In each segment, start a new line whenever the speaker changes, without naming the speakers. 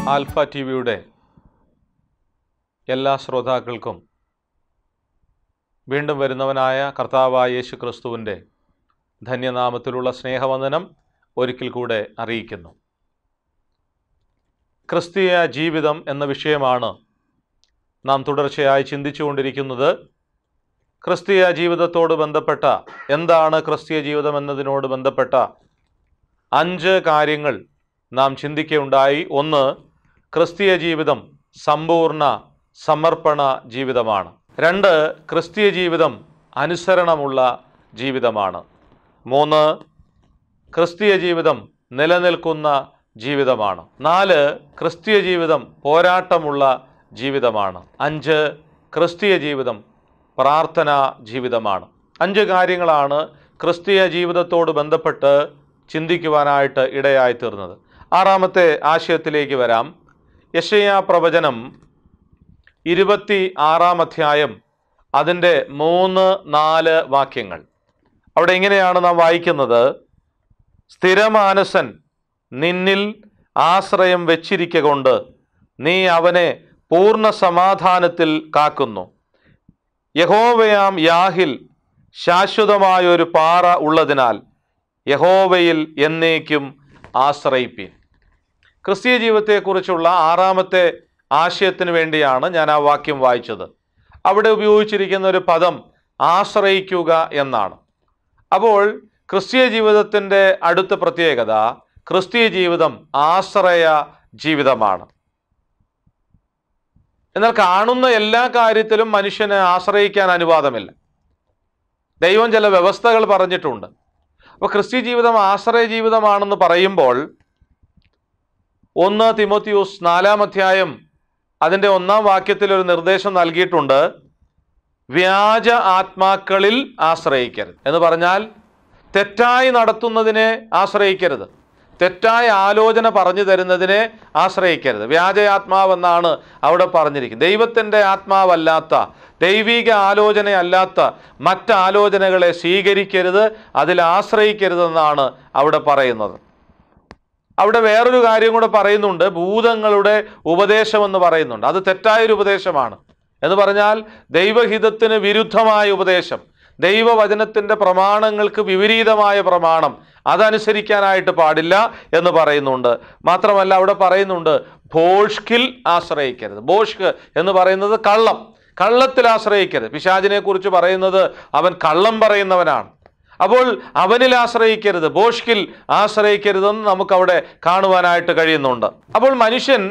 alpha T വിയുടെ എല്ലാ ശ്രോതാക്കൾക്കും വീണ്ടും വരുന്നവനായ കർത്താവായ യേശു ക്രിസ്തുവിൻ്റെ ധന്യനാമത്തിലുള്ള സ്നേഹവന്ദനം ഒരിക്കൽ കൂടെ അറിയിക്കുന്നു ക്രിസ്തീയ ജീവിതം എന്ന വിഷയമാണ് നാം തുടർച്ചയായി ചിന്തിച്ചുകൊണ്ടിരിക്കുന്നത് ക്രിസ്തീയ ജീവിതത്തോട് ബന്ധപ്പെട്ട എന്താണ് ക്രിസ്തീയ ജീവിതം എന്നതിനോട് ബന്ധപ്പെട്ട അഞ്ച് കാര്യങ്ങൾ നാം ചിന്തിക്കുകയുണ്ടായി ഒന്ന് ക്രിസ്തീയ ജീവിതം സമ്പൂർണ്ണ സമർപ്പണ ജീവിതമാണ് രണ്ട് ക്രിസ്തീയ ജീവിതം അനുസരണമുള്ള ജീവിതമാണ് മൂന്ന് ക്രിസ്തീയ ജീവിതം നിലനിൽക്കുന്ന ജീവിതമാണ് നാല് ക്രിസ്തീയ ജീവിതം പോരാട്ടമുള്ള ജീവിതമാണ് അഞ്ച് ക്രിസ്തീയ ജീവിതം പ്രാർത്ഥന ജീവിതമാണ് അഞ്ച് കാര്യങ്ങളാണ് ക്രിസ്തീയ ജീവിതത്തോട് ബന്ധപ്പെട്ട് ചിന്തിക്കുവാനായിട്ട് ഇടയായി തീർന്നത് ആറാമത്തെ ആശയത്തിലേക്ക് വരാം യശയ പ്രവചനം ഇരുപത്തി ആറാം അധ്യായം അതിൻ്റെ മൂന്ന് നാല് വാക്യങ്ങൾ അവിടെ ഇങ്ങനെയാണ് നാം വായിക്കുന്നത് സ്ഥിരമാനസൻ നിന്നിൽ ആശ്രയം വെച്ചിരിക്കൊണ്ട് നീ അവനെ പൂർണ്ണ സമാധാനത്തിൽ കാക്കുന്നു യഹോവയാം യാഹിൽ ശാശ്വതമായൊരു പാറ ഉള്ളതിനാൽ യഹോവയിൽ എന്നേക്കും ആശ്രയിപ്പീൻ ക്രിസ്തീയ ജീവിതത്തെക്കുറിച്ചുള്ള ആറാമത്തെ ആശയത്തിന് വേണ്ടിയാണ് ഞാൻ ആ വാക്യം വായിച്ചത് അവിടെ ഉപയോഗിച്ചിരിക്കുന്ന ഒരു പദം ആശ്രയിക്കുക എന്നാണ് അപ്പോൾ ക്രിസ്തീയ ജീവിതത്തിൻ്റെ അടുത്ത പ്രത്യേകത ക്രിസ്തീയ ജീവിതം ആശ്രയ ജീവിതമാണ് എന്നാൽ കാണുന്ന എല്ലാ കാര്യത്തിലും മനുഷ്യന് ആശ്രയിക്കാൻ അനുവാദമില്ല ദൈവം ചില വ്യവസ്ഥകൾ പറഞ്ഞിട്ടുണ്ട് അപ്പോൾ ക്രിസ്ത്യ ജീവിതം ആശ്രയ ജീവിതമാണെന്ന് പറയുമ്പോൾ ഒന്ന് തിമോത്തിയൂസ് നാലാം അധ്യായം അതിൻ്റെ ഒന്നാം വാക്യത്തിൽ ഒരു നിർദ്ദേശം നൽകിയിട്ടുണ്ട് വ്യാജ ആത്മാക്കളിൽ ആശ്രയിക്കരുത് എന്ന് പറഞ്ഞാൽ തെറ്റായി നടത്തുന്നതിനെ ആശ്രയിക്കരുത് തെറ്റായ ആലോചന പറഞ്ഞു തരുന്നതിനെ ആശ്രയിക്കരുത് വ്യാജയാത്മാവെന്നാണ് അവിടെ പറഞ്ഞിരിക്കുന്നത് ദൈവത്തിൻ്റെ ആത്മാവല്ലാത്ത ദൈവിക ആലോചനയല്ലാത്ത മറ്റ് ആലോചനകളെ സ്വീകരിക്കരുത് അതിൽ ആശ്രയിക്കരുതെന്നാണ് അവിടെ പറയുന്നത് അവിടെ വേറൊരു കാര്യം കൂടെ പറയുന്നുണ്ട് ഭൂതങ്ങളുടെ ഉപദേശമെന്ന് പറയുന്നുണ്ട് അത് തെറ്റായൊരു ഉപദേശമാണ് എന്ന് പറഞ്ഞാൽ ദൈവഹിതത്തിന് വിരുദ്ധമായ ഉപദേശം ദൈവവചനത്തിൻ്റെ പ്രമാണങ്ങൾക്ക് വിപരീതമായ പ്രമാണം അതനുസരിക്കാനായിട്ട് പാടില്ല എന്ന് പറയുന്നുണ്ട് മാത്രമല്ല അവിടെ പറയുന്നുണ്ട് ഭോഷ്കിൽ ആശ്രയിക്കരുത് ഭോഷ്ക് എന്ന് പറയുന്നത് കള്ളം കള്ളത്തിൽ ആശ്രയിക്കരുത് പിശാചിനെ കുറിച്ച് പറയുന്നത് അവൻ കള്ളം പറയുന്നവനാണ് അപ്പോൾ അവനിൽ ആശ്രയിക്കരുത് ബോഷ്കിൽ ആശ്രയിക്കരുതെന്ന് നമുക്കവിടെ കാണുവാനായിട്ട് കഴിയുന്നുണ്ട് അപ്പോൾ മനുഷ്യൻ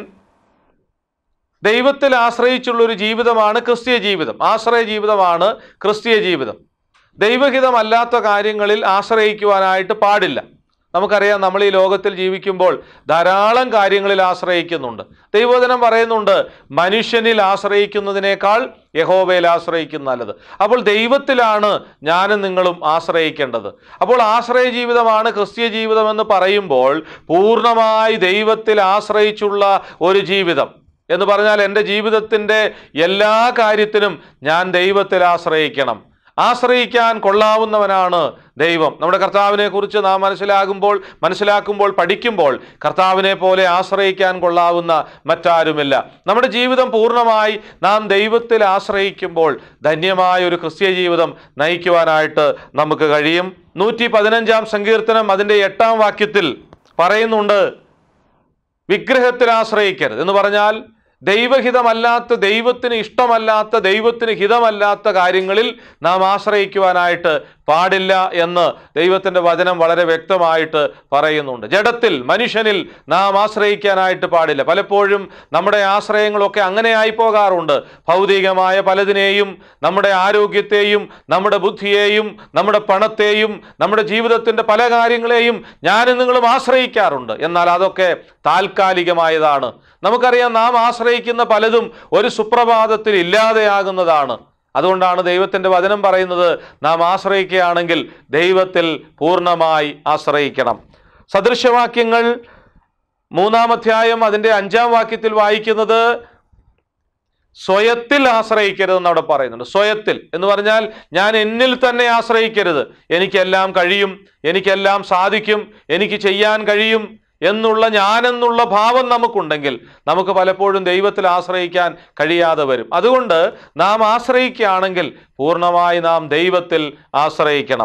ദൈവത്തിൽ ആശ്രയിച്ചുള്ള ഒരു ജീവിതമാണ് ക്രിസ്തീയ ജീവിതം ആശ്രയ ജീവിതമാണ് ക്രിസ്തീയ ജീവിതം ദൈവഹിതമല്ലാത്ത കാര്യങ്ങളിൽ ആശ്രയിക്കുവാനായിട്ട് പാടില്ല നമുക്കറിയാം നമ്മൾ ഈ ലോകത്തിൽ ജീവിക്കുമ്പോൾ ധാരാളം കാര്യങ്ങളിൽ ആശ്രയിക്കുന്നുണ്ട് ദൈവവചനം പറയുന്നുണ്ട് മനുഷ്യനിൽ ആശ്രയിക്കുന്നതിനേക്കാൾ യഹോവയിൽ ആശ്രയിക്കുന്ന നല്ലത് അപ്പോൾ ദൈവത്തിലാണ് ഞാനും നിങ്ങളും ആശ്രയിക്കേണ്ടത് അപ്പോൾ ആശ്രയ ജീവിതമാണ് ക്രിസ്തീയ ജീവിതം എന്ന് പറയുമ്പോൾ പൂർണ്ണമായി ദൈവത്തിൽ ആശ്രയിച്ചുള്ള ഒരു ജീവിതം എന്ന് പറഞ്ഞാൽ എൻ്റെ ജീവിതത്തിൻ്റെ എല്ലാ കാര്യത്തിനും ഞാൻ ദൈവത്തിൽ ആശ്രയിക്കണം ആശ്രയിക്കാൻ കൊള്ളാവുന്നവനാണ് ദൈവം നമ്മുടെ കർത്താവിനെ കുറിച്ച് നാം മനസ്സിലാകുമ്പോൾ മനസ്സിലാക്കുമ്പോൾ പഠിക്കുമ്പോൾ കർത്താവിനെ പോലെ ആശ്രയിക്കാൻ കൊള്ളാവുന്ന മറ്റാരുമില്ല നമ്മുടെ ജീവിതം പൂർണ്ണമായി നാം ദൈവത്തിൽ ആശ്രയിക്കുമ്പോൾ ധന്യമായ ഒരു ക്രിസ്തീയ ജീവിതം നയിക്കുവാനായിട്ട് നമുക്ക് കഴിയും നൂറ്റി പതിനഞ്ചാം സങ്കീർത്തനം അതിൻ്റെ എട്ടാം വാക്യത്തിൽ പറയുന്നുണ്ട് വിഗ്രഹത്തിൽ ആശ്രയിക്കരുത് എന്ന് പറഞ്ഞാൽ ദൈവഹിതമല്ലാത്ത ദൈവത്തിന് ഇഷ്ടമല്ലാത്ത ദൈവത്തിന് ഹിതമല്ലാത്ത കാര്യങ്ങളിൽ നാം ആശ്രയിക്കുവാനായിട്ട് പാടില്ല എന്ന് ദൈവത്തിൻ്റെ വചനം വളരെ വ്യക്തമായിട്ട് പറയുന്നുണ്ട് ജഡത്തിൽ മനുഷ്യനിൽ നാം ആശ്രയിക്കാനായിട്ട് പാടില്ല പലപ്പോഴും നമ്മുടെ ആശ്രയങ്ങളൊക്കെ അങ്ങനെയായി പോകാറുണ്ട് ഭൗതികമായ പലതിനെയും നമ്മുടെ ആരോഗ്യത്തെയും നമ്മുടെ ബുദ്ധിയെയും നമ്മുടെ പണത്തെയും നമ്മുടെ ജീവിതത്തിൻ്റെ പല കാര്യങ്ങളെയും ഞാനും നിങ്ങളും ആശ്രയിക്കാറുണ്ട് എന്നാൽ അതൊക്കെ താൽക്കാലികമായതാണ് നമുക്കറിയാം നാം ആശ്രയിക്കുന്ന പലതും ഒരു സുപ്രഭാതത്തിൽ ഇല്ലാതെയാകുന്നതാണ് അതുകൊണ്ടാണ് ദൈവത്തിൻ്റെ വചനം പറയുന്നത് നാം ആശ്രയിക്കുകയാണെങ്കിൽ ദൈവത്തിൽ പൂർണ്ണമായി ആശ്രയിക്കണം സദൃശവാക്യങ്ങൾ മൂന്നാം അധ്യായം അതിൻ്റെ അഞ്ചാം വാക്യത്തിൽ വായിക്കുന്നത് സ്വയത്തിൽ ആശ്രയിക്കരുതെന്ന് അവിടെ പറയുന്നുണ്ട് സ്വയത്തിൽ എന്ന് പറഞ്ഞാൽ ഞാൻ എന്നിൽ തന്നെ ആശ്രയിക്കരുത് എനിക്കെല്ലാം കഴിയും എനിക്കെല്ലാം സാധിക്കും എനിക്ക് ചെയ്യാൻ കഴിയും എന്നുള്ള ഞാനെന്നുള്ള ഭാവം നമുക്കുണ്ടെങ്കിൽ നമുക്ക് പലപ്പോഴും ദൈവത്തിൽ ആശ്രയിക്കാൻ കഴിയാതെ വരും അതുകൊണ്ട് നാം ആശ്രയിക്കുകയാണെങ്കിൽ പൂർണ്ണമായി നാം ദൈവത്തിൽ ആശ്രയിക്കണം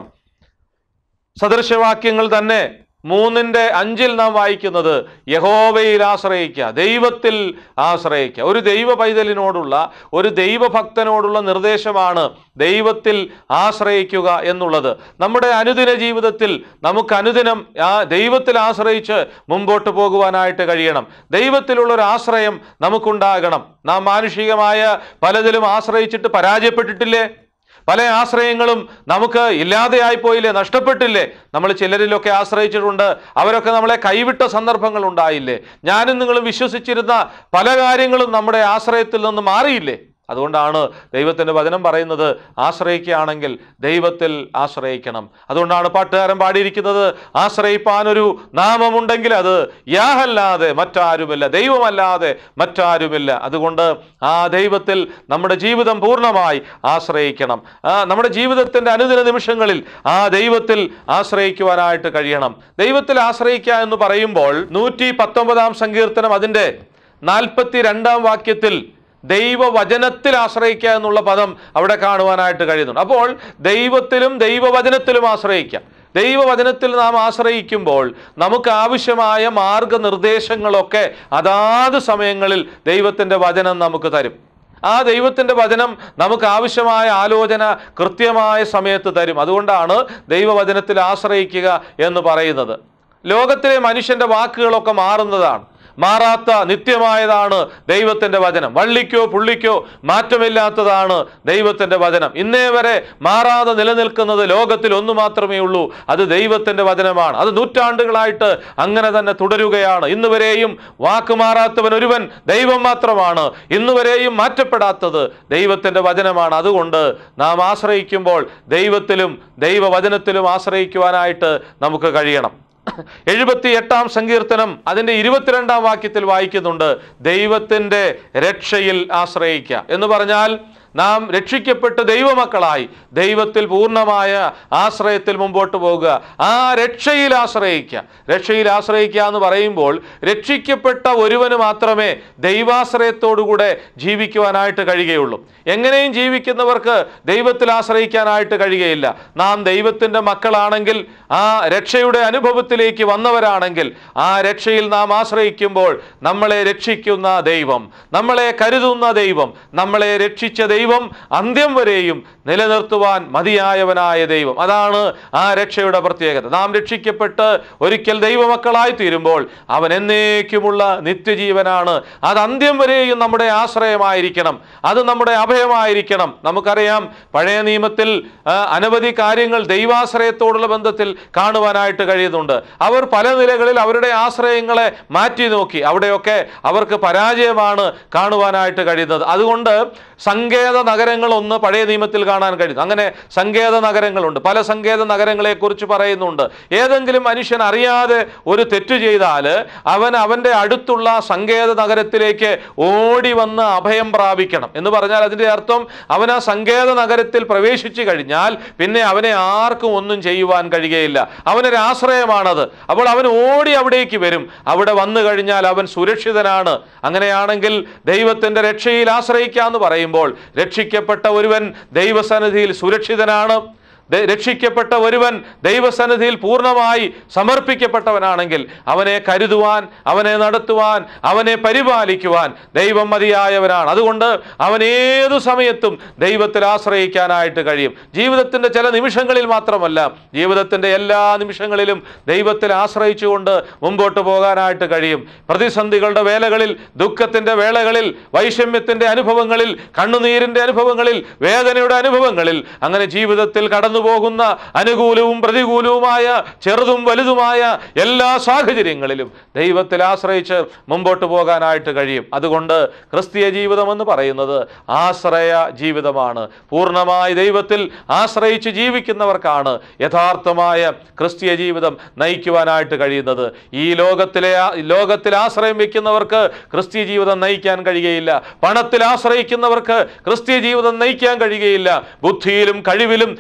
സദൃശവാക്യങ്ങൾ തന്നെ മൂന്നിന്റെ അഞ്ചിൽ നാം വായിക്കുന്നത് യഹോവയിൽ ആശ്രയിക്കുക ദൈവത്തിൽ ആശ്രയിക്കുക ഒരു ദൈവ പൈതലിനോടുള്ള ഒരു ദൈവഭക്തനോടുള്ള നിർദ്ദേശമാണ് ദൈവത്തിൽ ആശ്രയിക്കുക എന്നുള്ളത് നമ്മുടെ അനുദിന ജീവിതത്തിൽ നമുക്ക് അനുദിനം ആ ദൈവത്തിൽ ആശ്രയിച്ച് മുമ്പോട്ട് പോകുവാനായിട്ട് കഴിയണം ദൈവത്തിലുള്ള ഒരു ആശ്രയം നമുക്കുണ്ടാകണം നാം മാനുഷികമായ പലതിലും ആശ്രയിച്ചിട്ട് പരാജയപ്പെട്ടിട്ടില്ലേ പല ആശ്രയങ്ങളും നമുക്ക് ഇല്ലാതെയായി പോയില്ലേ നഷ്ടപ്പെട്ടില്ലേ നമ്മൾ ചിലരിലൊക്കെ ആശ്രയിച്ചിട്ടുണ്ട് അവരൊക്കെ നമ്മളെ കൈവിട്ട സന്ദർഭങ്ങൾ ഉണ്ടായില്ലേ ഞാനും നിങ്ങളും വിശ്വസിച്ചിരുന്ന പല കാര്യങ്ങളും നമ്മുടെ ആശ്രയത്തിൽ നിന്ന് മാറിയില്ലേ അതുകൊണ്ടാണ് ദൈവത്തിൻ്റെ വചനം പറയുന്നത് ആശ്രയിക്കുകയാണെങ്കിൽ ദൈവത്തിൽ ആശ്രയിക്കണം അതുകൊണ്ടാണ് പാട്ടുകാരൻ പാടിയിരിക്കുന്നത് ആശ്രയിപ്പാനൊരു നാമമുണ്ടെങ്കിൽ അത് യാഹല്ലാതെ മറ്റാരുമില്ല ദൈവമല്ലാതെ മറ്റാരുമില്ല അതുകൊണ്ട് ആ ദൈവത്തിൽ നമ്മുടെ ജീവിതം പൂർണ്ണമായി ആശ്രയിക്കണം ആ നമ്മുടെ ജീവിതത്തിൻ്റെ അനുദിന നിമിഷങ്ങളിൽ ആ ദൈവത്തിൽ ആശ്രയിക്കുവാനായിട്ട് കഴിയണം ദൈവത്തിൽ ആശ്രയിക്കുക എന്ന് പറയുമ്പോൾ നൂറ്റി പത്തൊമ്പതാം സങ്കീർത്തനം അതിൻ്റെ നാൽപ്പത്തി രണ്ടാം വാക്യത്തിൽ ദൈവവചനത്തിൽ ആശ്രയിക്കുക എന്നുള്ള പദം അവിടെ കാണുവാനായിട്ട് കഴിയുന്നുണ്ട് അപ്പോൾ ദൈവത്തിലും ദൈവവചനത്തിലും ആശ്രയിക്കാം ദൈവവചനത്തിൽ നാം ആശ്രയിക്കുമ്പോൾ നമുക്ക് ആവശ്യമായ മാർഗനിർദ്ദേശങ്ങളൊക്കെ അതാത് സമയങ്ങളിൽ ദൈവത്തിൻ്റെ വചനം നമുക്ക് തരും ആ ദൈവത്തിൻ്റെ വചനം നമുക്ക് ആവശ്യമായ ആലോചന കൃത്യമായ സമയത്ത് തരും അതുകൊണ്ടാണ് ദൈവവചനത്തിൽ ആശ്രയിക്കുക എന്ന് പറയുന്നത് ലോകത്തിലെ മനുഷ്യന്റെ വാക്കുകളൊക്കെ മാറുന്നതാണ് മാറാത്ത നിത്യമായതാണ് ദൈവത്തിൻ്റെ വചനം വള്ളിക്കോ പുള്ളിക്കോ മാറ്റമില്ലാത്തതാണ് ദൈവത്തിൻ്റെ വചനം ഇന്നേ വരെ മാറാതെ നിലനിൽക്കുന്നത് ലോകത്തിൽ ഒന്ന് മാത്രമേ ഉള്ളൂ അത് ദൈവത്തിൻ്റെ വചനമാണ് അത് നൂറ്റാണ്ടുകളായിട്ട് അങ്ങനെ തന്നെ തുടരുകയാണ് ഇന്ന് വരെയും വാക്ക് മാറാത്തവൻ ഒരുവൻ ദൈവം മാത്രമാണ് ഇന്ന് വരെയും മാറ്റപ്പെടാത്തത് ദൈവത്തിൻ്റെ വചനമാണ് അതുകൊണ്ട് നാം ആശ്രയിക്കുമ്പോൾ ദൈവത്തിലും ദൈവവചനത്തിലും ആശ്രയിക്കുവാനായിട്ട് നമുക്ക് കഴിയണം എഴുപത്തി എട്ടാം സങ്കീർത്തനം അതിൻ്റെ ഇരുപത്തിരണ്ടാം വാക്യത്തിൽ വായിക്കുന്നുണ്ട് ദൈവത്തിൻ്റെ രക്ഷയിൽ ആശ്രയിക്കുക എന്ന് പറഞ്ഞാൽ നാം രക്ഷിക്കപ്പെട്ട് ദൈവമക്കളായി ദൈവത്തിൽ പൂർണ്ണമായ ആശ്രയത്തിൽ മുമ്പോട്ട് പോകുക ആ രക്ഷയിൽ ആശ്രയിക്കുക രക്ഷയിൽ ആശ്രയിക്കുക എന്ന് പറയുമ്പോൾ രക്ഷിക്കപ്പെട്ട ഒരുവന് മാത്രമേ ദൈവാശ്രയത്തോടുകൂടെ ജീവിക്കുവാനായിട്ട് കഴിയുകയുള്ളൂ എങ്ങനെയും ജീവിക്കുന്നവർക്ക് ദൈവത്തിൽ ആശ്രയിക്കാനായിട്ട് കഴിയുകയില്ല നാം ദൈവത്തിൻ്റെ മക്കളാണെങ്കിൽ ആ രക്ഷയുടെ അനുഭവത്തിലേക്ക് വന്നവരാണെങ്കിൽ ആ രക്ഷയിൽ നാം ആശ്രയിക്കുമ്പോൾ നമ്മളെ രക്ഷിക്കുന്ന ദൈവം നമ്മളെ കരുതുന്ന ദൈവം നമ്മളെ രക്ഷിച്ച ദൈവം അന്ത്യം വരെയും നിലനിർത്തുവാൻ മതിയായവനായ ദൈവം അതാണ് ആ രക്ഷയുടെ പ്രത്യേകത നാം രക്ഷിക്കപ്പെട്ട് ഒരിക്കൽ ദൈവമക്കളായി തീരുമ്പോൾ അവൻ എന്നേക്കുമുള്ള നിത്യജീവനാണ് അത് അന്ത്യം വരെയും നമ്മുടെ ആശ്രയമായിരിക്കണം അത് നമ്മുടെ അഭയമായിരിക്കണം നമുക്കറിയാം പഴയ നിയമത്തിൽ ആ, അനവധി കാര്യങ്ങൾ ദൈവാശ്രയത്തോടുള്ള ബന്ധത്തിൽ കാണുവാനായിട്ട് കഴിയുന്നുണ്ട് അവർ പല നിലകളിൽ അവരുടെ ആശ്രയങ്ങളെ മാറ്റി നോക്കി അവിടെയൊക്കെ അവർക്ക് പരാജയമാണ് കാണുവാനായിട്ട് കഴിയുന്നത് അതുകൊണ്ട് സങ്കേത നഗരങ്ങളൊന്ന് പഴയ നിയമത്തിൽ കാണാൻ കഴിയുന്നു അങ്ങനെ സങ്കേത നഗരങ്ങളുണ്ട് പല സങ്കേത നഗരങ്ങളെ കുറിച്ച് പറയുന്നുണ്ട് ഏതെങ്കിലും മനുഷ്യൻ അറിയാതെ ഒരു തെറ്റ് ചെയ്താൽ അവൻ അവൻ്റെ അടുത്തുള്ള സങ്കേത നഗരത്തിലേക്ക് ഓടി വന്ന് അഭയം പ്രാപിക്കണം എന്ന് പറഞ്ഞാൽ അതിൻ്റെ അർത്ഥം അവൻ ആ സങ്കേത നഗരത്തിൽ പ്രവേശിച്ചു കഴിഞ്ഞാൽ പിന്നെ അവനെ ആർക്കും ഒന്നും ചെയ്യുവാൻ കഴിയുകയില്ല അവനൊരു ആശ്രയമാണത് അപ്പോൾ അവൻ ഓടി അവിടേക്ക് വരും അവിടെ വന്നു കഴിഞ്ഞാൽ അവൻ സുരക്ഷിതനാണ് അങ്ങനെയാണെങ്കിൽ ദൈവത്തിൻ്റെ രക്ഷയിൽ ആശ്രയിക്കാന്ന് പറയുമ്പോൾ രക്ഷിക്കപ്പെട്ട ഒരുവൻ ദൈവസന്നിധിയിൽ സുരക്ഷിതനാണ് ദ- രക്ഷിക്കപ്പെട്ട ഒരുവൻ ദൈവസന്നിധിയിൽ പൂർണ്ണമായി സമർപ്പിക്കപ്പെട്ടവനാണെങ്കിൽ അവനെ കരുതുവാൻ അവനെ നടത്തുവാൻ അവനെ പരിപാലിക്കുവാൻ ദൈവം മതിയായവനാണ് അതുകൊണ്ട് അവൻ ഏതു സമയത്തും ദൈവത്തിൽ ആശ്രയിക്കാനായിട്ട് കഴിയും ജീവിതത്തിൻ്റെ ചില നിമിഷങ്ങളിൽ മാത്രമല്ല ജീവിതത്തിൻ്റെ എല്ലാ നിമിഷങ്ങളിലും ദൈവത്തിൽ ആശ്രയിച്ചുകൊണ്ട് മുമ്പോട്ട് പോകാനായിട്ട് കഴിയും പ്രതിസന്ധികളുടെ വേലകളിൽ ദുഃഖത്തിൻ്റെ വേളകളിൽ വൈഷമ്യത്തിൻ്റെ അനുഭവങ്ങളിൽ കണ്ണുനീരിൻ്റെ അനുഭവങ്ങളിൽ വേദനയുടെ അനുഭവങ്ങളിൽ അങ്ങനെ ജീവിതത്തിൽ കടന്നു പോകുന്ന അനുകൂലവും പ്രതികൂലവുമായ ചെറുതും വലുതുമായ എല്ലാ സാഹചര്യങ്ങളിലും ദൈവത്തിൽ ആശ്രയിച്ച് മുമ്പോട്ട് പോകാനായിട്ട് കഴിയും അതുകൊണ്ട് ക്രിസ്തീയ ജീവിതം എന്ന് പറയുന്നത് ആശ്രയ ജീവിതമാണ് പൂർണ്ണമായി ദൈവത്തിൽ ആശ്രയിച്ച് ജീവിക്കുന്നവർക്കാണ് യഥാർത്ഥമായ ക്രിസ്തീയ ജീവിതം നയിക്കുവാനായിട്ട് കഴിയുന്നത് ഈ ലോകത്തിലെ ആ- ലോകത്തിൽ ആശ്രയം വെക്കുന്നവർക്ക് ക്രിസ്തീയ ജീവിതം നയിക്കാൻ കഴിയുകയില്ല പണത്തിൽ ആശ്രയിക്കുന്നവർക്ക് ക്രിസ്തീയ ജീവിതം നയിക്കാൻ കഴിയുകയില്ല ബുദ്ധിയിലും കഴിവിലും സാമർഥ്യം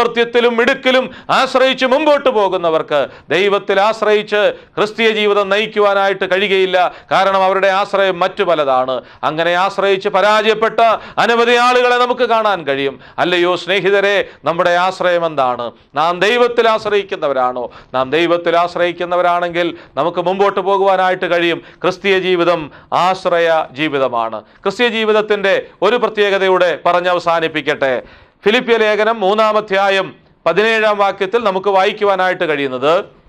സാമർഥ്യത്തിലും മിടുക്കിലും ആശ്രയിച്ച് മുമ്പോട്ട് പോകുന്നവർക്ക് ദൈവത്തിൽ ആശ്രയിച്ച് ക്രിസ്തീയ ജീവിതം നയിക്കുവാനായിട്ട് കഴിയുകയില്ല കാരണം അവരുടെ ആശ്രയം മറ്റു പലതാണ് അങ്ങനെ ആശ്രയിച്ച് പരാജയപ്പെട്ട അനവധി ആളുകളെ നമുക്ക് കാണാൻ കഴിയും അല്ലയോ സ്നേഹിതരെ നമ്മുടെ ആശ്രയം എന്താണ് നാം ദൈവത്തിൽ ആശ്രയിക്കുന്നവരാണോ നാം ദൈവത്തിൽ ആശ്രയിക്കുന്നവരാണെങ്കിൽ നമുക്ക് മുമ്പോട്ട് പോകുവാനായിട്ട് കഴിയും ക്രിസ്തീയ ജീവിതം ആശ്രയ ജീവിതമാണ് ക്രിസ്തീയ ജീവിതത്തിന്റെ ഒരു പ്രത്യേകതയുടെ പറഞ്ഞ് അവസാനിപ്പിക്കട്ടെ ഫിലിപ്പിയ ലേഖനം മൂന്നാമധ്യായം പതിനേഴാം വാക്യത്തിൽ നമുക്ക് വായിക്കുവാനായിട്ട് കഴിയുന്നത്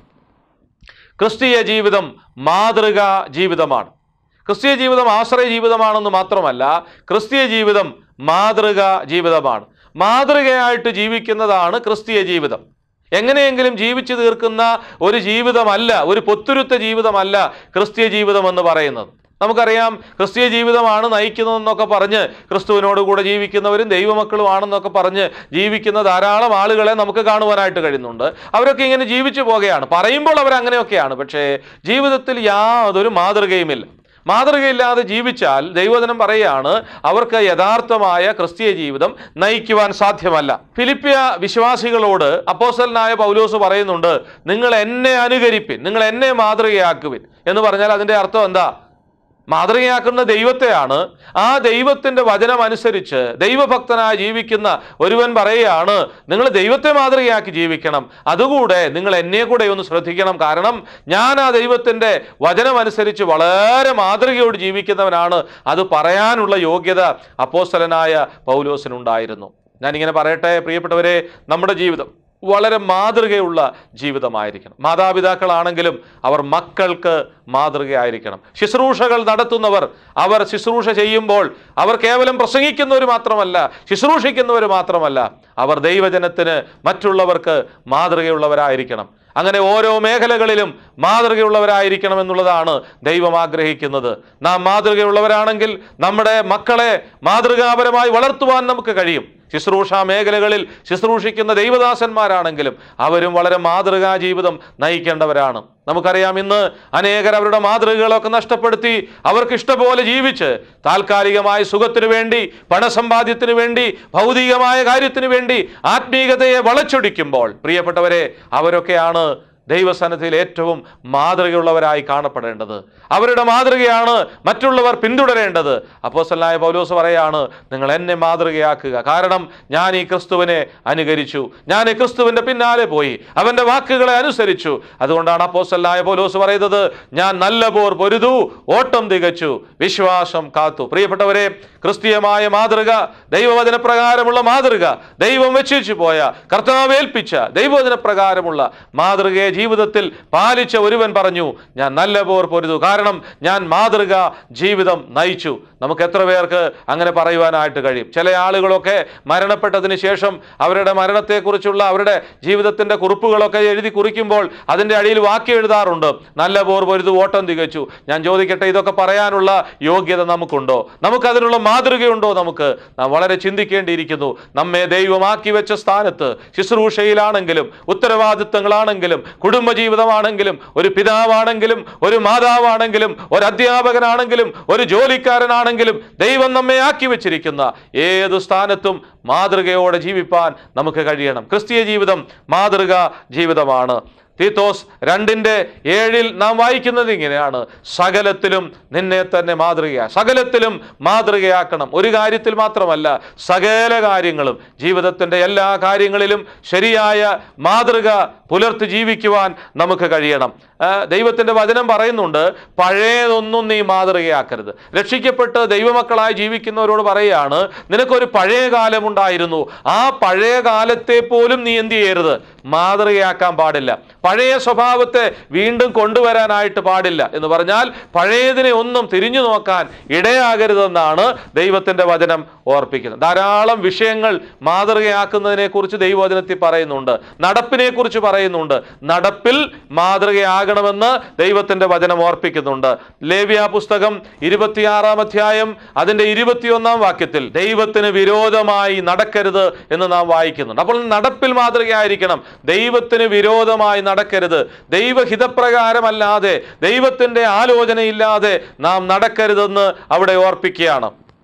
ക്രിസ്തീയ ജീവിതം മാതൃക ജീവിതമാണ് ക്രിസ്തീയ ജീവിതം ആശ്രയ ജീവിതമാണെന്ന് മാത്രമല്ല ക്രിസ്തീയ ജീവിതം മാതൃക ജീവിതമാണ് മാതൃകയായിട്ട് ജീവിക്കുന്നതാണ് ക്രിസ്തീയ ജീവിതം എങ്ങനെയെങ്കിലും ജീവിച്ചു തീർക്കുന്ന ഒരു ജീവിതമല്ല ഒരു പൊത്തുരുത്ത ജീവിതമല്ല ക്രിസ്തീയ ജീവിതം എന്ന് പറയുന്നത് നമുക്കറിയാം ക്രിസ്തീയ ജീവിതമാണ് നയിക്കുന്നതെന്നൊക്കെ പറഞ്ഞ് ക്രിസ്തുവിനോട് കൂടെ ജീവിക്കുന്നവരും ദൈവമക്കളുമാണെന്നൊക്കെ പറഞ്ഞ് ജീവിക്കുന്ന ധാരാളം ആളുകളെ നമുക്ക് കാണുവാനായിട്ട് കഴിയുന്നുണ്ട് അവരൊക്കെ ഇങ്ങനെ ജീവിച്ചു പോകുകയാണ് പറയുമ്പോൾ അവർ അങ്ങനെയൊക്കെയാണ് പക്ഷേ ജീവിതത്തിൽ യാതൊരു മാതൃകയുമില്ല മാതൃകയില്ലാതെ ജീവിച്ചാൽ ദൈവജനം പറയുകയാണ് അവർക്ക് യഥാർത്ഥമായ ക്രിസ്തീയ ജീവിതം നയിക്കുവാൻ സാധ്യമല്ല ഫിലിപ്പിയ വിശ്വാസികളോട് അപ്പോസ്റ്റലനായ പൗലോസ് പറയുന്നുണ്ട് നിങ്ങൾ എന്നെ അനുകരിപ്പിൻ നിങ്ങൾ എന്നെ മാതൃകയാക്കുവിൻ എന്ന് പറഞ്ഞാൽ അതിൻ്റെ അർത്ഥം എന്താ മാതൃകയാക്കുന്ന ദൈവത്തെയാണ് ആ ദൈവത്തിന്റെ വചനം അനുസരിച്ച് ദൈവഭക്തനായി ജീവിക്കുന്ന ഒരുവൻ പറയുകയാണ് നിങ്ങൾ ദൈവത്തെ മാതൃകയാക്കി ജീവിക്കണം അതുകൂടെ നിങ്ങൾ എന്നെ കൂടെ ഒന്ന് ശ്രദ്ധിക്കണം കാരണം ഞാൻ ആ ദൈവത്തിന്റെ വചനം അനുസരിച്ച് വളരെ മാതൃകയോട് ജീവിക്കുന്നവനാണ് അത് പറയാനുള്ള യോഗ്യത അപ്പോസ്തലനായ പൗലോസിനുണ്ടായിരുന്നു ഞാനിങ്ങനെ പറയട്ടെ പ്രിയപ്പെട്ടവരെ നമ്മുടെ ജീവിതം വളരെ മാതൃകയുള്ള ജീവിതമായിരിക്കണം മാതാപിതാക്കളാണെങ്കിലും അവർ മക്കൾക്ക് മാതൃകയായിരിക്കണം ശുശ്രൂഷകൾ നടത്തുന്നവർ അവർ ശുശ്രൂഷ ചെയ്യുമ്പോൾ അവർ കേവലം പ്രസംഗിക്കുന്നവർ മാത്രമല്ല ശുശ്രൂഷിക്കുന്നവർ മാത്രമല്ല അവർ ദൈവജനത്തിന് മറ്റുള്ളവർക്ക് മാതൃകയുള്ളവരായിരിക്കണം അങ്ങനെ ഓരോ മേഖലകളിലും മാതൃകയുള്ളവരായിരിക്കണം എന്നുള്ളതാണ് ദൈവം ആഗ്രഹിക്കുന്നത് നാം മാതൃകയുള്ളവരാണെങ്കിൽ നമ്മുടെ മക്കളെ മാതൃകാപരമായി വളർത്തുവാൻ നമുക്ക് കഴിയും ശുശ്രൂഷ മേഖലകളിൽ ശുശ്രൂഷിക്കുന്ന ദൈവദാസന്മാരാണെങ്കിലും അവരും വളരെ മാതൃകാ ജീവിതം നയിക്കേണ്ടവരാണ് നമുക്കറിയാം ഇന്ന് അനേകർ അവരുടെ മാതൃകകളൊക്കെ നഷ്ടപ്പെടുത്തി അവർക്ക് ഇഷ്ടപോലെ ജീവിച്ച് താൽക്കാലികമായ സുഖത്തിനു വേണ്ടി പണസമ്പാദ്യത്തിനു വേണ്ടി ഭൗതികമായ കാര്യത്തിനു വേണ്ടി ആത്മീയതയെ വളച്ചൊടിക്കുമ്പോൾ പ്രിയപ്പെട്ടവരെ അവരൊക്കെയാണ് ദൈവസന്നിധിയിൽ ഏറ്റവും മാതൃകയുള്ളവരായി കാണപ്പെടേണ്ടത് അവരുടെ മാതൃകയാണ് മറ്റുള്ളവർ പിന്തുടരേണ്ടത് അപ്പോസ്റ്റലായ പൗലോസ് പറയാണ് നിങ്ങൾ എന്നെ മാതൃകയാക്കുക കാരണം ഞാൻ ഈ ക്രിസ്തുവിനെ അനുകരിച്ചു ഞാൻ ഈ ക്രിസ്തുവിന്റെ പിന്നാലെ പോയി അവന്റെ വാക്കുകളെ അനുസരിച്ചു അതുകൊണ്ടാണ് അപ്പോസ്റ്റലായ പൗലോസ് പറയുന്നത് ഞാൻ നല്ല പോർ പൊരുതു ഓട്ടം തികച്ചു വിശ്വാസം കാത്തു പ്രിയപ്പെട്ടവരെ ക്രിസ്തീയമായ മാതൃക ദൈവവചന പ്രകാരമുള്ള മാതൃക ദൈവം വെച്ചു പോയ കർത്താവ് ഏൽപ്പിച്ച ദൈവവചന പ്രകാരമുള്ള മാതൃകയെ ജീവിതത്തിൽ പാലിച്ച ഒരുവൻ പറഞ്ഞു ഞാൻ നല്ല പോർ പൊരുതു കാരണം ഞാൻ മാതൃക ജീവിതം നയിച്ചു നമുക്ക് എത്ര പേർക്ക് അങ്ങനെ പറയുവാനായിട്ട് കഴിയും ചില ആളുകളൊക്കെ മരണപ്പെട്ടതിന് ശേഷം അവരുടെ മരണത്തെക്കുറിച്ചുള്ള അവരുടെ ജീവിതത്തിന്റെ കുറിപ്പുകളൊക്കെ എഴുതി കുറിക്കുമ്പോൾ അതിൻ്റെ അടിയിൽ വാക്യം എഴുതാറുണ്ട് നല്ല പോർ പൊരുതു ഓട്ടം തികച്ചു ഞാൻ ചോദിക്കട്ടെ ഇതൊക്കെ പറയാനുള്ള യോഗ്യത നമുക്കുണ്ടോ നമുക്കതിനുള്ള മാതൃകയുണ്ടോ നമുക്ക് നാം വളരെ ചിന്തിക്കേണ്ടിയിരിക്കുന്നു നമ്മെ ദൈവമാക്കി വെച്ച സ്ഥാനത്ത് ശുശ്രൂഷയിലാണെങ്കിലും ഉത്തരവാദിത്തങ്ങളാണെങ്കിലും കുടുംബജീവിതമാണെങ്കിലും ഒരു പിതാവാണെങ്കിലും ഒരു മാതാവാണെങ്കിലും ഒരു അധ്യാപകനാണെങ്കിലും ഒരു ജോലിക്കാരനാണെങ്കിലും ദൈവം നമ്മെ ആക്കി വെച്ചിരിക്കുന്ന ഏത് സ്ഥാനത്തും മാതൃകയോടെ ജീവിപ്പാൻ നമുക്ക് കഴിയണം ക്രിസ്തീയ ജീവിതം മാതൃക ജീവിതമാണ് തീത്തോസ് രണ്ടിന്റെ ഏഴിൽ നാം വായിക്കുന്നത് ഇങ്ങനെയാണ് സകലത്തിലും നിന്നെ തന്നെ മാതൃകയാ സകലത്തിലും മാതൃകയാക്കണം ഒരു കാര്യത്തിൽ മാത്രമല്ല സകല കാര്യങ്ങളും ജീവിതത്തിന്റെ എല്ലാ കാര്യങ്ങളിലും ശരിയായ മാതൃക പുലർത്തി ജീവിക്കുവാൻ നമുക്ക് കഴിയണം ആ, ദൈവത്തിന്റെ വചനം പറയുന്നുണ്ട് പഴയതൊന്നും നീ മാതൃകയാക്കരുത് രക്ഷിക്കപ്പെട്ട് ദൈവമക്കളായി ജീവിക്കുന്നവരോട് പറയുകയാണ് നിനക്കൊരു പഴയ കാലമുണ്ടായിരുന്നു ആ പഴയ കാലത്തെ പോലും നീ എന്ത് ചെയ്യരുത് മാതൃകയാക്കാൻ പാടില്ല പഴയ സ്വഭാവത്തെ വീണ്ടും കൊണ്ടുവരാനായിട്ട് പാടില്ല എന്ന് പറഞ്ഞാൽ പഴയതിനെ ഒന്നും തിരിഞ്ഞു നോക്കാൻ ഇടയാകരുതെന്നാണ് ദൈവത്തിന്റെ വചനം ഓർപ്പിക്കുന്നത് ധാരാളം വിഷയങ്ങൾ മാതൃകയാക്കുന്നതിനെ കുറിച്ച് ദൈവവചനത്തിൽ പറയുന്നുണ്ട് നടപ്പിനെ കുറിച്ച് പറയുന്നുണ്ട് നടപ്പിൽ മാതൃകയാകണമെന്ന് ദൈവത്തിന്റെ വചനം ഓർപ്പിക്കുന്നുണ്ട് ലേവ്യ പുസ്തകം ഇരുപത്തിയാറാം അധ്യായം അതിന്റെ ഇരുപത്തിയൊന്നാം വാക്യത്തിൽ ദൈവത്തിന് വിരോധമായി നടക്കരുത് എന്ന് നാം വായിക്കുന്നുണ്ട് അപ്പോൾ നടപ്പിൽ മാതൃകയായിരിക്കണം ദൈവത്തിന് വിരോധമായി നടക്കരുത് ദൈവഹിതപ്രകാരമല്ലാതെ ദൈവത്തിന്റെ ആലോചനയില്ലാതെ നാം നടക്കരുതെന്ന് അവിടെ ഓർപ്പിക്കുകയാണ്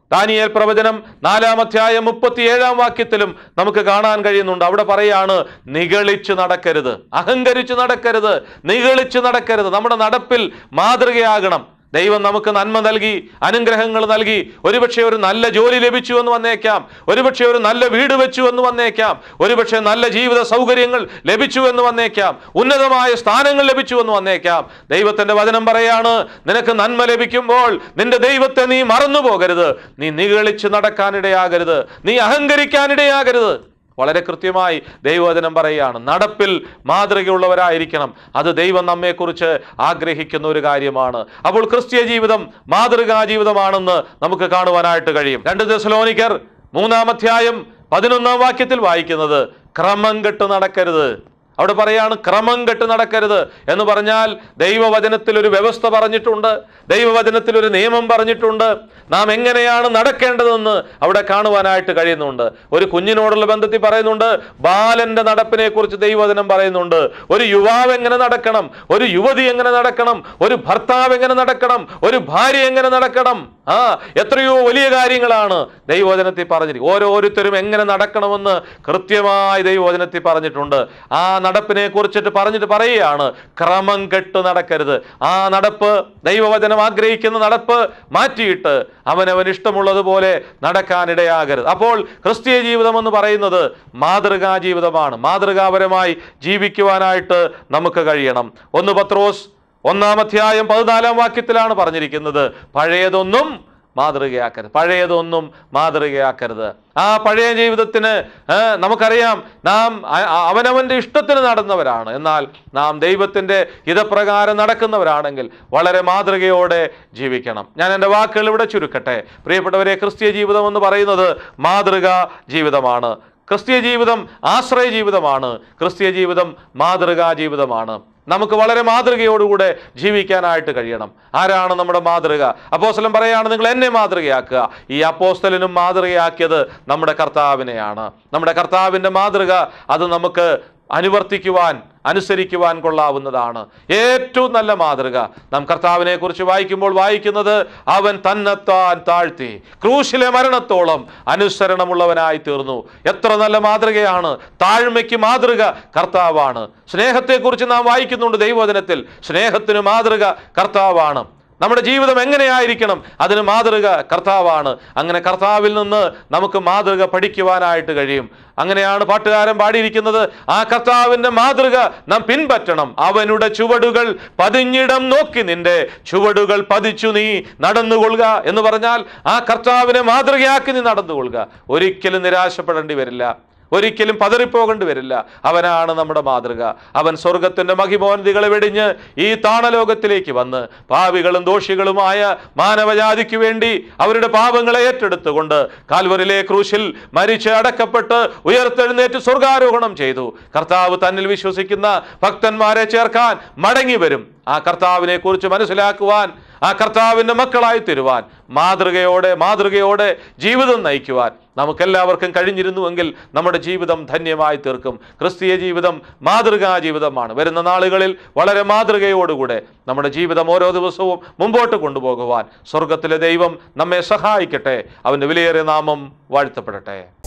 ദാനിയേൽ പ്രവചനം നാലാം അധ്യായം മുപ്പത്തിയേഴാം വാക്യത്തിലും നമുക്ക് കാണാൻ കഴിയുന്നുണ്ട് അവിടെ പറയാണ് നിഗളിച്ചു നടക്കരുത് അഹങ്കരിച്ചു നടക്കരുത് നിഗളിച്ചു നടക്കരുത് നമ്മുടെ നടപ്പിൽ മാതൃകയാകണം ദൈവം നമുക്ക് നന്മ നൽകി അനുഗ്രഹങ്ങൾ നൽകി ഒരുപക്ഷെ ഒരു നല്ല ജോലി ലഭിച്ചു എന്ന് വന്നേക്കാം ഒരുപക്ഷെ ഒരു നല്ല വീട് വെച്ചു എന്ന് വന്നേക്കാം ഒരുപക്ഷെ നല്ല ജീവിത സൗകര്യങ്ങൾ ലഭിച്ചു എന്ന് വന്നേക്കാം ഉന്നതമായ സ്ഥാനങ്ങൾ ലഭിച്ചു എന്ന് വന്നേക്കാം ദൈവത്തിന്റെ വചനം പറയാണ് നിനക്ക് നന്മ ലഭിക്കുമ്പോൾ നിന്റെ ദൈവത്തെ നീ മറന്നു പോകരുത് നീ നിഗളിച്ച് നടക്കാനിടയാകരുത് നീ അഹങ്കരിക്കാനിടയാകരുത് വളരെ കൃത്യമായി ദൈവവചനം പറയുകയാണ് നടപ്പിൽ മാതൃകയുള്ളവരായിരിക്കണം അത് ദൈവം നമ്മെക്കുറിച്ച് ആഗ്രഹിക്കുന്ന ഒരു കാര്യമാണ് അപ്പോൾ ക്രിസ്തീയ ജീവിതം മാതൃകാ ജീവിതമാണെന്ന് നമുക്ക് കാണുവാനായിട്ട് കഴിയും രണ്ട് ദശലോനിക്കർ മൂന്നാം അധ്യായം പതിനൊന്നാം വാക്യത്തിൽ വായിക്കുന്നത് ക്രമം കെട്ട് നടക്കരുത് അവിടെ പറയാണ് ക്രമം കെട്ട് നടക്കരുത് എന്ന് പറഞ്ഞാൽ ദൈവവചനത്തിൽ ഒരു വ്യവസ്ഥ പറഞ്ഞിട്ടുണ്ട് ദൈവവചനത്തിൽ ഒരു നിയമം പറഞ്ഞിട്ടുണ്ട് നാം എങ്ങനെയാണ് നടക്കേണ്ടതെന്ന് അവിടെ കാണുവാനായിട്ട് കഴിയുന്നുണ്ട് ഒരു കുഞ്ഞിനോടുള്ള ബന്ധത്തിൽ പറയുന്നുണ്ട് ബാലന്റെ നടപ്പിനെ കുറിച്ച് ദൈവവചനം പറയുന്നുണ്ട് ഒരു യുവാവ് എങ്ങനെ നടക്കണം ഒരു യുവതി എങ്ങനെ നടക്കണം ഒരു ഭർത്താവ് എങ്ങനെ നടക്കണം ഒരു ഭാര്യ എങ്ങനെ നടക്കണം ആ എത്രയോ വലിയ കാര്യങ്ങളാണ് ദൈവവചനത്തിൽ പറഞ്ഞിരിക്കുന്നത് ഓരോരുത്തരും എങ്ങനെ നടക്കണമെന്ന് കൃത്യമായി ദൈവവചനത്തിൽ പറഞ്ഞിട്ടുണ്ട് ആ നടപ്പിനെ കുറിച്ചിട്ട് പറഞ്ഞിട്ട് പറയുകയാണ് ക്രമം കെട്ട് നടക്കരുത് ആ നടപ്പ് ദൈവവചനം ആഗ്രഹിക്കുന്ന നടപ്പ് മാറ്റിയിട്ട് അവനവൻ ഇഷ്ടമുള്ളതുപോലെ നടക്കാനിടയാകരുത് അപ്പോൾ ക്രിസ്തീയ ജീവിതം എന്ന് പറയുന്നത് മാതൃകാ ജീവിതമാണ് മാതൃകാപരമായി ജീവിക്കുവാനായിട്ട് നമുക്ക് കഴിയണം ഒന്ന് പത്രോസ് ഒന്നാം അധ്യായം പതിനാലാം വാക്യത്തിലാണ് പറഞ്ഞിരിക്കുന്നത് പഴയതൊന്നും മാതൃകയാക്കരുത് പഴയതൊന്നും മാതൃകയാക്കരുത് ആ പഴയ ജീവിതത്തിന് ഏ, നമുക്കറിയാം നാം അ- അ- അവനവൻ്റെ ഇഷ്ടത്തിന് നടന്നവരാണ് എന്നാൽ നാം ദൈവത്തിൻ്റെ ഹിതപ്രകാരം നടക്കുന്നവരാണെങ്കിൽ വളരെ മാതൃകയോടെ ജീവിക്കണം ഞാൻ എൻ്റെ വാക്കുകൾ ഇവിടെ ചുരുക്കട്ടെ പ്രിയപ്പെട്ടവരെ ക്രിസ്തീയ ജീവിതം എന്ന് പറയുന്നത് മാതൃകാ ജീവിതമാണ് ക്രിസ്തീയ ജീവിതം ആശ്രയ ജീവിതമാണ് ക്രിസ്തീയ ജീവിതം മാതൃകാ ജീവിതമാണ് നമുക്ക് വളരെ മാതൃകയോടുകൂടെ ജീവിക്കാനായിട്ട് കഴിയണം ആരാണ് നമ്മുടെ മാതൃക അപ്പോസ്തലൻ പറയാണ് നിങ്ങൾ എന്നെ മാതൃകയാക്കുക ഈ അപ്പോസ്തലനും മാതൃകയാക്കിയത് നമ്മുടെ കർത്താവിനെയാണ് നമ്മുടെ കർത്താവിൻ്റെ മാതൃക അത് നമുക്ക് അനുവർത്തിക്കുവാൻ അനുസരിക്കുവാൻ കൊള്ളാവുന്നതാണ് ഏറ്റവും നല്ല മാതൃക നാം കർത്താവിനെ കുറിച്ച് വായിക്കുമ്പോൾ വായിക്കുന്നത് അവൻ തന്നെത്താൻ താഴ്ത്തി ക്രൂശിലെ മരണത്തോളം അനുസരണമുള്ളവനായി തീർന്നു എത്ര നല്ല മാതൃകയാണ് താഴ്മയ്ക്ക് മാതൃക കർത്താവാണ് സ്നേഹത്തെക്കുറിച്ച് നാം വായിക്കുന്നുണ്ട് ദൈവവചനത്തിൽ സ്നേഹത്തിന് മാതൃക കർത്താവാണ് നമ്മുടെ ജീവിതം എങ്ങനെയായിരിക്കണം അതിന് മാതൃക കർത്താവാണ് അങ്ങനെ കർത്താവിൽ നിന്ന് നമുക്ക് മാതൃക പഠിക്കുവാനായിട്ട് കഴിയും അങ്ങനെയാണ് പാട്ടുകാരൻ പാടിയിരിക്കുന്നത് ആ കർത്താവിൻ്റെ മാതൃക നാം പിൻപറ്റണം അവനുടെ ചുവടുകൾ പതിഞ്ഞിടം നോക്കി നിന്റെ ചുവടുകൾ പതിച്ചു നീ നടന്നുകൊള്ളുക എന്ന് പറഞ്ഞാൽ ആ കർത്താവിനെ മാതൃകയാക്കി നീ നടന്നുകൊള്ളുക ഒരിക്കലും നിരാശപ്പെടേണ്ടി വരില്ല ഒരിക്കലും പതറിപ്പോകേണ്ടി വരില്ല അവനാണ് നമ്മുടെ മാതൃക അവൻ സ്വർഗത്തിന്റെ മഹിമോന്നതികളെ വെടിഞ്ഞ് ഈ താണലോകത്തിലേക്ക് വന്ന് പാവികളും ദോഷികളുമായ മാനവജാതിക്ക് വേണ്ടി അവരുടെ പാപങ്ങളെ ഏറ്റെടുത്തുകൊണ്ട് കാൽവറിലെ ക്രൂശിൽ മരിച്ച് അടക്കപ്പെട്ട് ഉയർത്തെഴുന്നേറ്റ് സ്വർഗാരോഹണം ചെയ്തു കർത്താവ് തന്നിൽ വിശ്വസിക്കുന്ന ഭക്തന്മാരെ ചേർക്കാൻ മടങ്ങി വരും ആ കർത്താവിനെ കുറിച്ച് മനസ്സിലാക്കുവാൻ ആ കർത്താവിൻ്റെ മക്കളായി തരുവാൻ മാതൃകയോടെ മാതൃകയോടെ ജീവിതം നയിക്കുവാൻ നമുക്കെല്ലാവർക്കും കഴിഞ്ഞിരുന്നുവെങ്കിൽ നമ്മുടെ ജീവിതം ധന്യമായി തീർക്കും ക്രിസ്തീയ ജീവിതം മാതൃകാ ജീവിതമാണ് വരുന്ന നാളുകളിൽ വളരെ മാതൃകയോടുകൂടെ നമ്മുടെ ജീവിതം ഓരോ ദിവസവും മുമ്പോട്ട് കൊണ്ടുപോകുവാൻ സ്വർഗത്തിലെ ദൈവം നമ്മെ സഹായിക്കട്ടെ അവൻ്റെ വിലയേറിയ നാമം വാഴ്ത്തപ്പെടട്ടെ